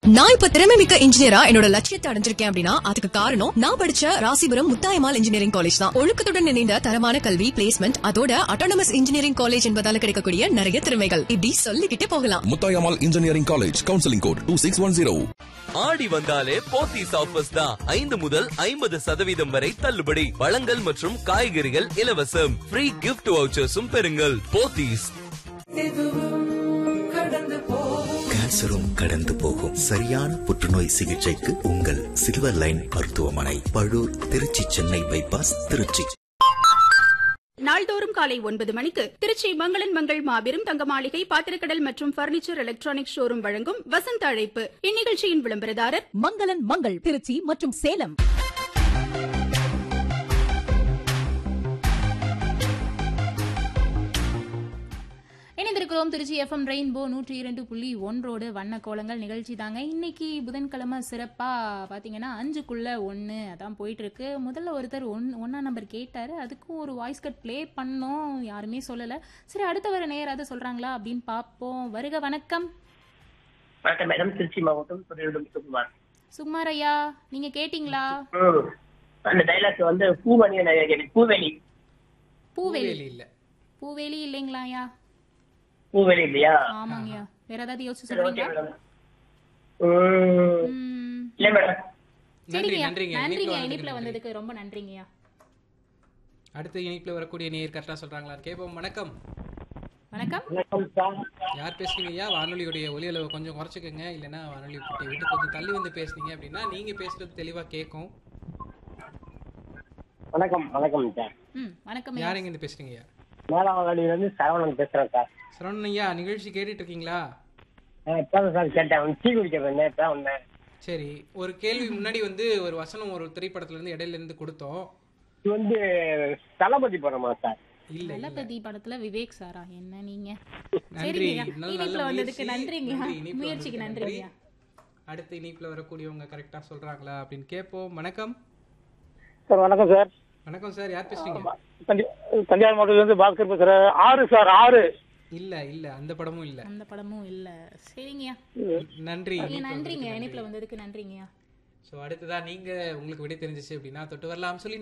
நான் இப்ப திறமை மிக்க இன்ஜினியரா என்னோட லட்சியத்தை அடைஞ்சிருக்கேன் அப்படின்னா அதுக்கு காரணம் நான் படிச்ச ராசிபுரம் முத்தாயமால் இன்ஜினியரிங் காலேஜ் தான் ஒழுக்கத்துடன் இணைந்த தரமான கல்வி பிளேஸ்மெண்ட் அதோட அட்டானமஸ் இன்ஜினியரிங் காலேஜ் என்பதால கிடைக்கக்கூடிய நிறைய திறமைகள் இப்படி சொல்லிக்கிட்டே போகலாம் Muthayammal engineering college counselling code two six one zero ஆடி வந்தாலே போத்தீஸ் ஆஃபர்ஸ் தான் ஐந்து முதல் ஐம்பது சதவீதம் வரை தள்ளுபடி பழங்கள் மற்றும் காய்கறிகள் இலவசம் ஃப்ரீ கிஃப்ட் வவுச்சர்ஸும் பெறுங்கள் போத்தீஸ் கேன்சரும் கடந்து போகும் சரியான புற்றுநோய் சிகிச்சைக்கு உங்கள் சில்வர் லைன் மருத்துவமனை பழூர் திருச்சி சென்னை பைபாஸ் திருச்சி நாள்தோறும் காலை ஒன்பது மணிக்கு திருச்சி மங்களன் மங்கள் மாபெரும் தங்க மாளிகை பாத்திரக்கடல் மற்றும் பர்னிச்சர் எலக்ட்ரானிக் ஷோரூம் வழங்கும் வசந்த அழைப்பு இந்நிகழ்ச்சியின் விளம்பரதாரர் மங்களன் மங்கள் திருச்சி மற்றும் சேலம் இணைந்திருக்கிறோம் திருச்சி எஃப்எம் ரெயின்போ நூற்றி இரண்டு புள்ளி ஒன்றோடு வண்ண கோலங்கள் நிகழ்ச்சி தாங்க இன்னைக்கு புதன்கிழமை சிறப்பா பாத்தீங்கன்னா அஞ்சுக்குள்ள ஒன்று அதான் போயிட்டு இருக்கு முதல்ல ஒருத்தர் ஒன் ஒன்னா நம்பர் கேட்டாரு அதுக்கும் ஒரு வாய்ஸ் கட் ப்ளே பண்ணோம் யாருமே சொல்லல சரி அடுத்த வர நேராவது சொல்றாங்களா அப்படின்னு பார்ப்போம் வருக வணக்கம் வணக்கம் மேடம் திருச்சி மாவட்டம் துறையுடன் சுகுமார் சுகுமார் ஐயா நீங்க கேட்டீங்களா ம். அந்த டைலாக் வந்து பூமணி பூவெளி பூவேலி பூவேலி இல்லைங்களா ஐயா பூவெளி இல்லையா ஆமாங்கய்யா வேற ஏதாவது யோசிச்சு சரி ஓகே சொல்றீங்களா மேடம் ம், ம், இல்ல மேடம் சரிங்கய்யா நன்றிங்க. நன்றிங்க இணைப்புல இணைப்புல வந்ததுக்கு வந்ததுக்கு ரொம்ப நன்றிங்கய்யா அடுத்த இணைப்புல வரக்கூடிய நேயர் கரெக்டா சொல்றாங்களா கேட்போம் வணக்கம் வணக்கம் வணக்கம் சார் யார் பேசுறீங்க ஐயா வானொலியுடைய ஒலி அளவை கொஞ்சம் குறைச்சிக்கோங்க இல்லைன்னா வானொலி விட்டு விட்டு கொஞ்சம் தள்ளி வந்து பேசுனீங்க அப்படின்னா நீங்க பேசுறது தெளிவா கேட்கும் வணக்கம் வணக்கம் சார் ம் வணக்கம் ஐயா. யார் எங்க இருந்து பேசுறீங்க ஐயா மேலாவளியில இருந்து சரவணன் பேசுறேன் சார் சரவணன் ஐயா நிகழ்ச்சி கேட்டுட்டு இருக்கீங்களா நான் இப்பதான் சார் கேட்டேன் டீ குடிக்க வந்தேன் இப்பதான் வந்தேன் சரி ஒரு கேள்வி முன்னாடி வந்து ஒரு வசனம் ஒரு திரைப்படத்துல இருந்து இடையில இருந்து கொடுத்தோம் இது வந்து தளபதி படமா சார் இல்ல இல்ல தளபதி படத்துல விவேக் சாரா என்ன நீங்க நன்றி சரிங்கய்யா. நல்ல இணைப்புல நல்ல வந்ததுக்கு முயற்சி. நன்றிங்க நன்றி, இணைப்புல முயற்சிக்கு வந்ததுக்கு நன்றிங்க அடுத்த இணைப்புல வரக்கூடியவங்க கரெக்டா சொல்றாங்களா அப்படின்னு கேட்போம் வணக்கம் சார் வணக்கம் சார் வணக்கம் சார் யார் பேசுறீங்க தஞ்சாவூர் மாவட்டத்துல இருந்து பாஸ்கர் பேசுறேன் ஆறு சார் ஆறு இல்ல இல்ல அந்த படமும் இல்ல அந்த படமும் இல்ல சரிங்கய்யா நன்றி ஐயா, நன்றிங்க இணைப்புல வந்ததுக்கு நன்றிங்கய்யா ஸோ அடுத்ததா நீங்க உங்களுக்கு விடை தெரிஞ்சிச்சு அப்படின்னா தொட்டு வரலாம் சொல்லி